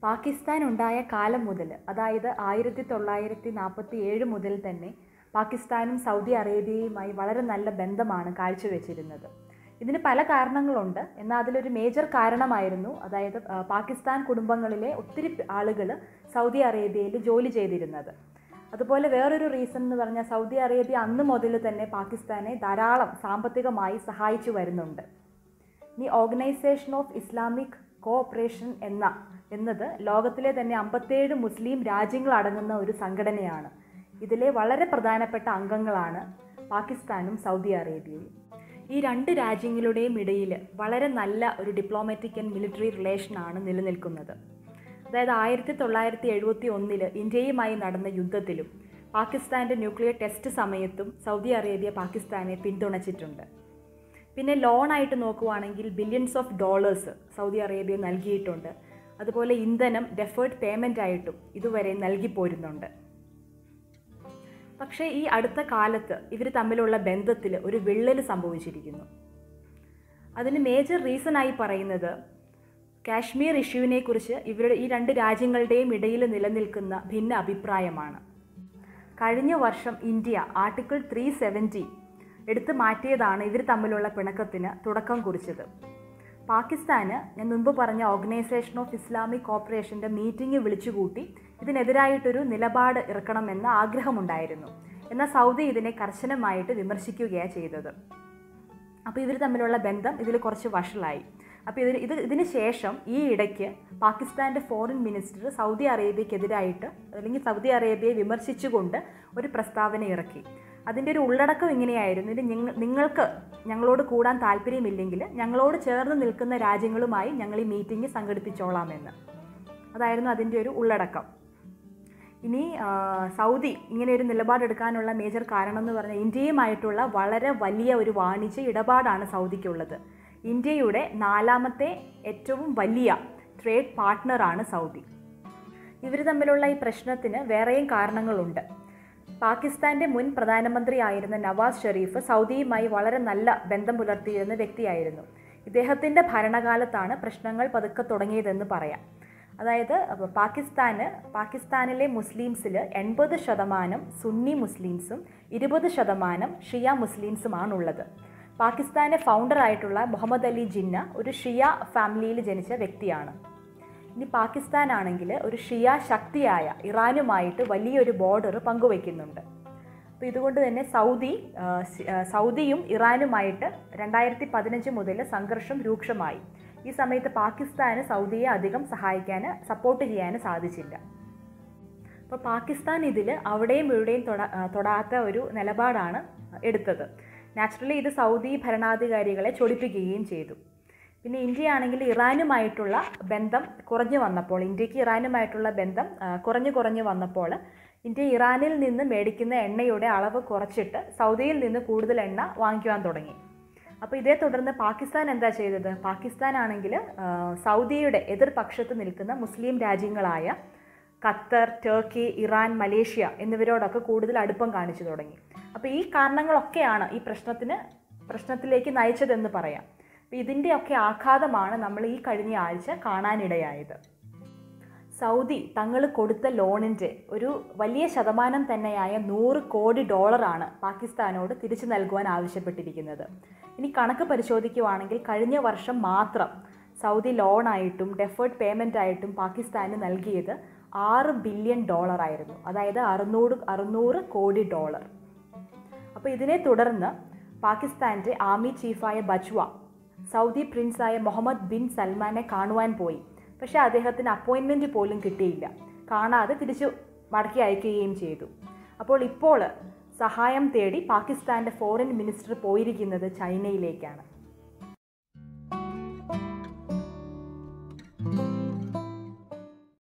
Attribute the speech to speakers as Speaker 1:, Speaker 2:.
Speaker 1: പാകിസ്ഥാൻ ഉണ്ടായ കാലം മുതൽ അതായത് ആയിരത്തി തൊള്ളായിരത്തി നാൽപ്പത്തി ഏഴ് മുതൽ തന്നെ പാകിസ്ഥാനും സൗദി അറേബ്യയുമായി വളരെ നല്ല ബന്ധമാണ് കാഴ്ചവെച്ചിരുന്നത് ഇതിന് പല കാരണങ്ങളുണ്ട് എന്നാൽ അതിലൊരു മേജർ കാരണമായിരുന്നു അതായത് ആ, പാകിസ്ഥാൻ കുടുംബങ്ങളിലെ ഒത്തിരി ആളുകൾ സൗദി അറേബ്യയിൽ ജോലി ചെയ്തിരുന്നത് അതുപോലെ വേറൊരു റീസൺ എന്ന് പറഞ്ഞാൽ സൗദി അറേബ്യ അന്ന് മുതൽ തന്നെ പാകിസ്ഥാനെ ധാരാളം സാമ്പത്തികമായി സഹായിച്ചു വരുന്നുണ്ട് ഇനി ഓർഗനൈസേഷൻ ഓഫ് ഇസ്ലാമിക് കോഓപ്പറേഷൻ എന്ന എന്നത് ലോകത്തിലെ തന്നെ അമ്പത്തേഴ് മുസ്ലിം രാജ്യങ്ങൾ അടങ്ങുന്ന ഒരു സംഘടനയാണ് ഇതിലെ വളരെ പ്രധാനപ്പെട്ട അംഗങ്ങളാണ് പാകിസ്ഥാനും സൗദി അറേബ്യയും ഈ രണ്ട് രാജ്യങ്ങളുടെയും ഇടയിൽ വളരെ നല്ല ഒരു ഡിപ്ലോമാറ്റിക് ആൻഡ് മിലിറ്ററി റിലേഷനാണ് നിലനിൽക്കുന്നത് അതായത് ആയിരത്തി തൊള്ളായിരത്തി എഴുപത്തി ഒന്നില് ഇന്ത്യയുമായി നടന്ന യുദ്ധത്തിലും പാകിസ്ഥാൻ്റെ ന്യൂക്ലിയർ ടെസ്റ്റ് സമയത്തും സൗദി അറേബ്യ പാകിസ്ഥാനെ പിന്തുണച്ചിട്ടുണ്ട് പിന്നെ ലോണായിട്ട് നോക്കുവാണെങ്കിൽ billions of dollars Saudi Arabia നൽകിയിട്ടുണ്ട് അതുപോലെ ഇന്ധനം ഡെഫേർഡ് പേയ്മെൻ്റ് ആയിട്ടും ഇതുവരെ നൽകി പോരുന്നുണ്ട് പക്ഷേ ഈ അടുത്ത കാലത്ത് ഇവർ തമ്മിലുള്ള ബന്ധത്തിൽ ഒരു വിള്ളൽ സംഭവിച്ചിരിക്കുന്നു അതിന് മേജർ റീസണായി പറയുന്നത് കാശ്മീർ ഇഷ്യൂവിനെ കുറിച്ച് ഇവരുടെ ഈ രണ്ട് രാജ്യങ്ങളുടെയും ഇടയിൽ നിലനിൽക്കുന്ന ഭിന്ന അഭിപ്രായമാണ് കഴിഞ്ഞ വർഷം ഇന്ത്യ ആർട്ടിക്കിൾ ത്രീ സെവൻറ്റി എടുത്തു മാറ്റിയതാണ് ഇവർ തമ്മിലുള്ള പിണക്കത്തിന് തുടക്കം കുറിച്ചത് പാകിസ്ഥാന് ഞാൻ മുൻപ് പറഞ്ഞ ഓർഗനൈസേഷൻ ഓഫ് ഇസ്ലാമിക് കോപ്പറേഷൻ്റെ മീറ്റിംഗ് വിളിച്ചുകൂട്ടി ഇതിനെതിരായിട്ടൊരു നിലപാട് ഇറക്കണമെന്ന ആഗ്രഹമുണ്ടായിരുന്നു എന്നാൽ സൗദി ഇതിനെ കർശനമായിട്ട് വിമർശിക്കുകയാണ് ചെയ്തത് അപ്പോൾ ഇവർ തമ്മിലുള്ള ബന്ധം ഇതിൽ കുറച്ച് വഷളായി അപ്പോൾ ഇതിന് ഇത് ഇതിന് ശേഷം ഈ ഇടയ്ക്ക് പാകിസ്ഥാൻ്റെ ഫോറിൻ മിനിസ്റ്റർ സൗദി അറേബ്യക്കെതിരായിട്ട് അല്ലെങ്കിൽ സൗദി അറേബ്യയെ വിമർശിച്ചുകൊണ്ട് ഒരു പ്രസ്താവന ഇറക്കി അതിൻ്റെ ഒരു ഉള്ളടക്കം ഇങ്ങനെയായിരുന്നു ഇത് നിങ്ങ നിങ്ങൾക്ക് ഞങ്ങളോട് കൂടാൻ താല്പര്യമില്ലെങ്കിൽ ഞങ്ങളോട് ചേർന്ന് നിൽക്കുന്ന രാജ്യങ്ങളുമായി ഞങ്ങൾ ഈ മീറ്റിംഗ് സംഘടിപ്പിച്ചോളാമെന്ന് അതായിരുന്നു അതിൻ്റെ ഒരു ഉള്ളടക്കം ഇനി ആ, സൗദി ഇങ്ങനെ ഒരു നിലപാടെടുക്കാനുള്ള മേജർ കാരണം എന്ന് പറഞ്ഞാൽ ഇന്ത്യയുമായിട്ടുള്ള വളരെ വലിയ ഒരു വാണിജ്യ ഇടപാടാണ് സൗദിക്കുള്ളത് ഇന്ത്യയുടെ നാലാമത്തെ ഏറ്റവും വലിയ ട്രേഡ് പാർട്ട്ണറാണ് സൗദി ഇവർ തമ്മിലുള്ള ഈ പ്രശ്നത്തിന് വേറെയും കാരണങ്ങളുണ്ട് പാകിസ്ഥാൻ്റെ മുൻ പ്രധാനമന്ത്രിയായിരുന്ന നവാസ് ഷെരീഫ് സൗദിയുമായി വളരെ നല്ല ബന്ധം പുലർത്തിയിരുന്ന വ്യക്തിയായിരുന്നു ഇദ്ദേഹത്തിൻ്റെ ഭരണകാലത്താണ് പ്രശ്നങ്ങൾ പതുക്കെ തുടങ്ങിയതെന്ന് പറയാം അതായത് അപ്പൊ പാകിസ്ഥാന് പാകിസ്ഥാനിലെ മുസ്ലിംസിൽ എൺപത് ശതമാനം സുന്നി മുസ്ലിംസും ഇരുപത് ശതമാനം ഷിയ മുസ്ലിംസുമാണുള്ളത് പാകിസ്ഥാൻ്റെ ഫൗണ്ടറായിട്ടുള്ള മുഹമ്മദ് അലി ജിന്ന ഒരു ഷിയ ഫാമിലിയിൽ ജനിച്ച വ്യക്തിയാണ് ഇനി പാകിസ്ഥാൻ ആണെങ്കിൽ ഒരു ഷിയ ശക്തിയായ ഇറാനുമായിട്ട് വലിയൊരു ബോർഡർ പങ്കുവയ്ക്കുന്നുണ്ട് അപ്പോൾ ഇതുകൊണ്ട് തന്നെ സൗദി ആ, സി- ആ, സൗദിയും ഇറാനുമായിട്ട് രണ്ടായിരത്തി പതിനഞ്ച് മുതൽ സംഘർഷം രൂക്ഷമായി ഈ സമയത്ത് പാകിസ്ഥാന് സൗദിയെ അധികം സഹായിക്കാൻ സപ്പോർട്ട് ചെയ്യാൻ സാധിച്ചില്ല അപ്പോൾ പാകിസ്ഥാൻ ഇതിൽ അവിടെയും ഇവിടെയും തൊട ആ, തൊടാത്ത ഒരു നിലപാടാണ് എടുത്തത് നാച്ചുറലി ഇത് സൗദി ഭരണാധികാരികളെ ചൊടിപ്പിക്കുകയും ചെയ്തു പിന്നെ ഇന്ത്യ ആണെങ്കിൽ ഇറാനുമായിട്ടുള്ള ബന്ധം കുറഞ്ഞു വന്നപ്പോൾ ഇന്ത്യക്ക് ഇറാനുമായിട്ടുള്ള ബന്ധം ആ, കുറഞ്ഞു കുറഞ്ഞു വന്നപ്പോൾ ഇന്ത്യ ഇറാനിൽ നിന്ന് മേടിക്കുന്ന എണ്ണയുടെ അളവ് കുറച്ചിട്ട് സൗദിയിൽ നിന്ന് കൂടുതൽ എണ്ണ വാങ്ങിക്കുവാൻ തുടങ്ങി അപ്പോൾ ഇതേ തുടർന്ന് പാകിസ്ഥാൻ എന്താ ചെയ്തത് പാകിസ്ഥാൻ ആണെങ്കിൽ സൗദിയുടെ എതിർപക്ഷത്ത് നിൽക്കുന്ന മുസ്ലിം രാജ്യങ്ങളായ ഖത്തർ ടർക്കി ഇറാൻ മലേഷ്യ എന്നിവരോടൊക്കെ കൂടുതൽ അടുപ്പം കാണിച്ചു തുടങ്ങി അപ്പോൾ ഈ കാരണങ്ങളൊക്കെയാണ് ഈ പ്രശ്നത്തിന് പ്രശ്നത്തിലേക്ക് നയിച്ചതെന്ന് പറയാം അപ്പോൾ ഇതിൻ്റെയൊക്കെ ആഘാതമാണ് നമ്മൾ ഈ കഴിഞ്ഞ ആഴ്ച കാണാനിടയായത് സൗദി തങ്ങൾ കൊടുത്ത ലോണിൻ്റെ ഒരു വലിയ ശതമാനം തന്നെയായ നൂറ് കോടി ഡോളറാണ് പാകിസ്ഥാനോട് തിരിച്ചു നൽകുവാൻ ആവശ്യപ്പെട്ടിരിക്കുന്നത് ഇനി കണക്ക് പരിശോധിക്കുവാണെങ്കിൽ കഴിഞ്ഞ വർഷം മാത്രം സൗദി ലോണായിട്ടും ഡെഫേർഡ് പേയ്മെൻ്റ് ആയിട്ടും പാകിസ്ഥാന് നൽകിയത് ആറ് ബില്യൺ ഡോളറായിരുന്നു അതായത് അറുന്നൂറ് അറുന്നൂറ് കോടി ഡോളർ അപ്പോൾ ഇതിനെ തുടർന്ന് പാകിസ്ഥാൻ്റെ ആർമി ചീഫായ ബജ്വ സൗദി പ്രിൻസായ മുഹമ്മദ് ബിൻ സൽമാനെ കാണുവാൻ പോയി പക്ഷേ അദ്ദേഹത്തിന് അപ്പോയിൻമെൻറ്റ് പോലും കിട്ടിയില്ല കാണാതെ തിരിച്ചു മടക്കി അയക്കുകയും ചെയ്തു അപ്പോൾ ഇപ്പോൾ സഹായം തേടി പാകിസ്ഥാൻ്റെ ഫോറിൻ മിനിസ്റ്റർ പോയിരിക്കുന്നത് ചൈനയിലേക്കാണ്